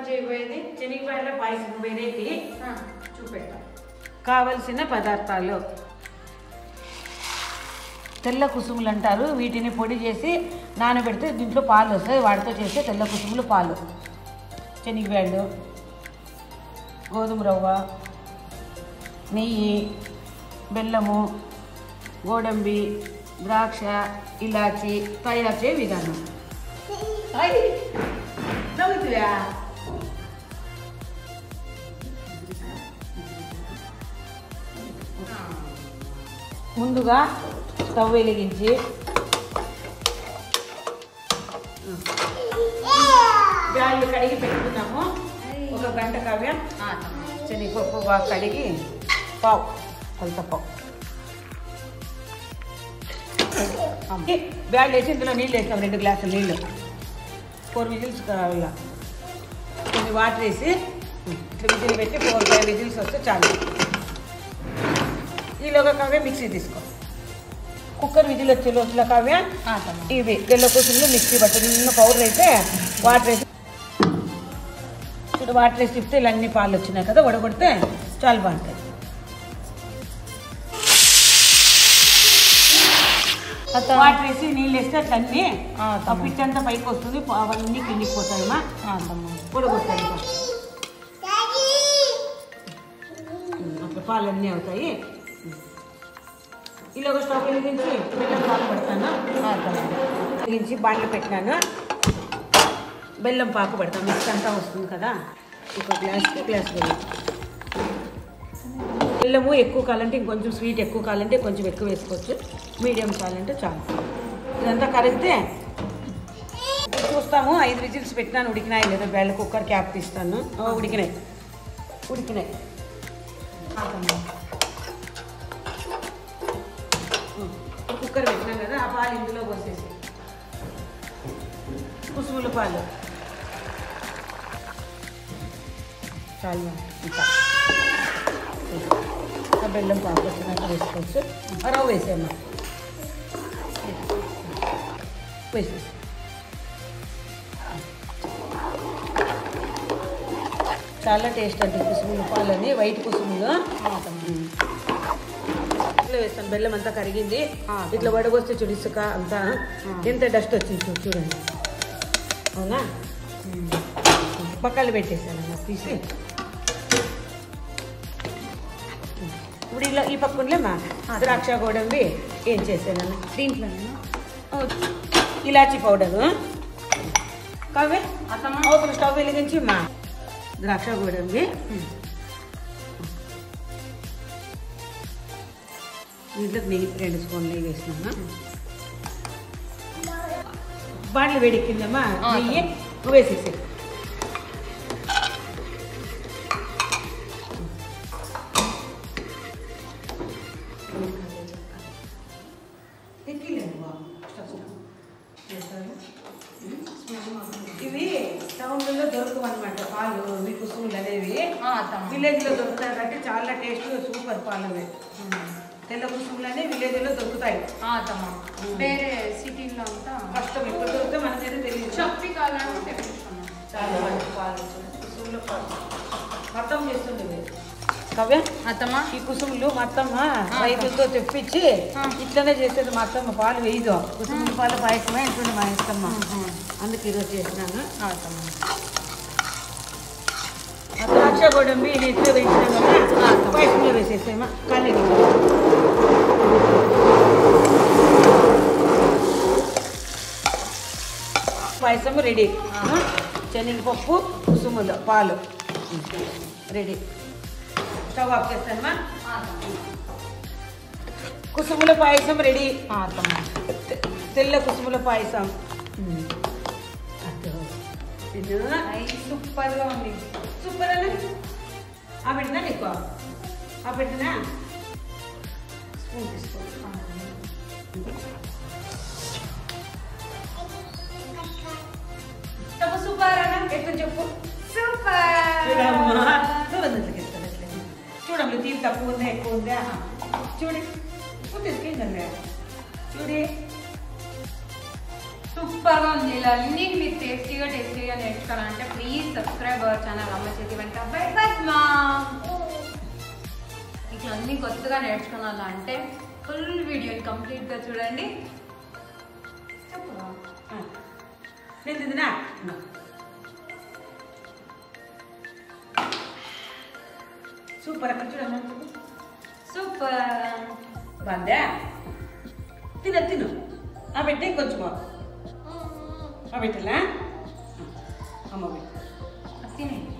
చేయబోయేది శనగపాయల పాయసం వెరైటీ ఆ, చూపెడతా కావలసిన పదార్థాలు తెల్ల కుసుములు అంటారు వీటిని పొడి చేసి నానబెడితే దీంట్లో పాలు వస్తాయి వాటితో చేసే తెల్ల కుసుములు పాలు శనగబ్యాళ్ళు గోధుమ రవ్వ నెయ్యి బెల్లము గోడంబి ద్రాక్ష ఇలాచి తయారు చేయ విధానం అయ్, నవ్వుతువా ముందుగా స్టవ్ వెలిగించి బ్యాళ్ళు కడిగి పెట్టుకున్నాము ఒక గంట కావ్య ఆ, తమ్ముడు. శనగపప్పు బాగా కడిగి పావు కొలత పావు బ్యాళ్ళు వేసి ఇందులో నీళ్ళు వేసాం రెండు గ్లాసులు నీళ్ళు ఫోర్ విజిల్స్ కావాలా కొన్ని వాటర్ వేసి ఇట్లా విజిల్ పెట్టి ఫోర్ ఫైవ్ విజిల్స్ వస్తే చాలు ఈలోగా కావ్య మిక్సీ తీసుకో కుక్కర్ విజిల్ వచ్చే లోపల కావ్య ఆ, తమ్ముడు. ఇవి తెల్ల కూసులు మిక్సీ పట్టు నిన్న పౌడర్ అయితే వాటర్ వేసి ఇప్పుడు వాటర్ వేసి తిప్పితే ఇలా అన్ని పాలు వచ్చినాయి కదా వడగొడితే చాలా బాగుంటుంది అత్త- వాటర్ వేసి నీళ్ళు వేస్తే అట్లా అన్ని ఆ, ఆ తమ్ముడు. పిచ్చి అంతా పైకి వస్తుంది పా- అవన్నీ కిందికి పోతాయమ్మా ఆ, తమ్ముడు. వడగొట్టాలి ఇక. ఉమ్, అట్లా పాలు అన్నీ అవుతాయి ఇలాగ స్టవ్ వెలిగించి బెల్లం పాలు పెడతాను ఆ, తమ్ముడు. వెలిగించి బాండ్లు పెట్టినాను బెల్లం పాకు పెడతాను మిక్స్ అంతా వస్తుంది కదా ఒక గ్లాస్కి గ్లాస్ బెల్లం బెల్లము ఎక్కువ కావాలంటే ఇంకొంచెం స్వీట్ ఎక్కువ కావాలంటే కొంచెం ఎక్కువ వేసుకోవచ్చు మీడియం కావాలంటే చాలు ఇదంతా కరిగితే చూస్తాము ఐదు విజిల్స్ పెట్టినాను ఉడికినాయి లేదా బెల్ల కుక్కర్ క్యాప్ తీస్తాను ఓ, ఉడికినాయి ఉడికినాయి ఆ, తమ్ముడు. ఇప్పుడు కుక్కర్ పెట్టినాం కదా ఆ పాలు ఇందులో పోసేసి కుసుముల పాలు చాలు ఇంకా ఆ బెల్లం పాకు వచ్చినాక వేసుకోవచ్చు ఆ రవ్వ వేసేమ్మా వేసేసి చాలా టేస్ట్ అంటే కుసుముల పాలని వైట్ కుసుములు ఆ, తమ్ముడు. ఇట్లా వేస్తాను బెల్లం అంతా కరిగింది ఆ, ఇట్లా వడగొస్తే చూడు ఇసుక అంతా ఎంత డస్ట్ వచ్చింది చూడు చూడండి అవునా పక్కలు పెట్టేసాను అలా తీసి ఇప్పుడు ఇలా ఈ పక్కలేమా ద్రాక్ష గోడంబి ఏం చేశాను దీంట్లోనేనా? ఓ, ఇలాచీ పౌడరు కావే అత్తమ్మ. అవతల స్టవ్ వెలిగించి మా ద్రాక్ష గోడంబి దీంట్లోకి నెయ్యి రెండు స్పూన్లు నెయ్యి వేసినామా బాండ్లు వేడెక్కిందమ్మా ఆ, నెయ్యి నువ్వు వేసేసి ఇవి టౌన్లలో దొరకవు అనమాట పాలు మీ కుసుములు అనేవి ఆ, తమ్ముడు. విలేజ్ లో దొరుకుతాయి కాబట్టి చాలా టేస్ట్ సూపర్ పాలు అవి తెల్ల కుసుములు అనేవి విలేజ్ లో దొరుకుతాయి ఆ, తమ్ముడు. వేరే సిటీలో అంతా కష్టం ఎప్పుడు దొరికితే మనకైతే తెలియదు చెప్పి కావాలంటే తెప్పిస్తున్నాం చాలా మంచి పాలు కుసుముల పాలు మొత్తం చేస్తుంది ఇది. కవ్య అత్తమ్మ ఈ కుసుములు మా అత్తమ్మ రైతులతో తెప్పించి ఇట్లనే చేసేది మా అత్తమ్మ పాలు వేయదు కుసుముల పాలు పాయసమే అంటుంది మా ఇష్టమ్మ అందుకు ఈరోజు చేసినాను ఆ, తమ్ముడు. ఆ ద్రాక్ష గోడంబి నెట్లో వేసినాం కదా పాయసంలో వేసేసేమా కానీ పాయసం రెడీ శనగపప్పు కుసుములు పాలు రెడీ స్టవ్ ఆఫ్ చేస్తానమ్మా ఆ, తమ్ముడు. కుసుముల పాయసం రెడీ ఆ, తమ్ముడు. తె- తెల్ల కుసుముల పాయసం అదో. తిను. ఐ, సూపర్గా ఉంది సూపర్ అన్న ఆ పెట్టినా నీకు ఆ పెట్టినా స్పూన్ తీసుకో తప్పు సూపర్ అన్న ఎట్లా చెప్పు సూపర్ చూడమ్మా చూడండి చూడమ్మా తీరు తక్కువ ఉందా ఎక్కువ ఉందా చూడి తీసుకెళ్ళండి చూడి సూపర్ గా ఉంది ఇలా అన్ని మీరు టేస్టీగా టేస్టీగా నేర్చుకోవాలంటే ప్లీజ్ సబ్స్క్రైబ్ అవర్ ఛానల్ అమ్మ చేతి వెంట బై పద్మా ఇట్లా అన్ని కొత్తగా నేర్చుకోవాలంటే ఫుల్ వీడియోని కంప్లీట్ గా చూడండి చెప్పు. ఆ. నేను తిందినా సూపర్ అక్కడ చూడమ్మా సూపర్ బాగుందా తిన తిను ఆ పెట్టే కొంచెం ఆ పెట్టలా అమ్మ పెట్టు తినే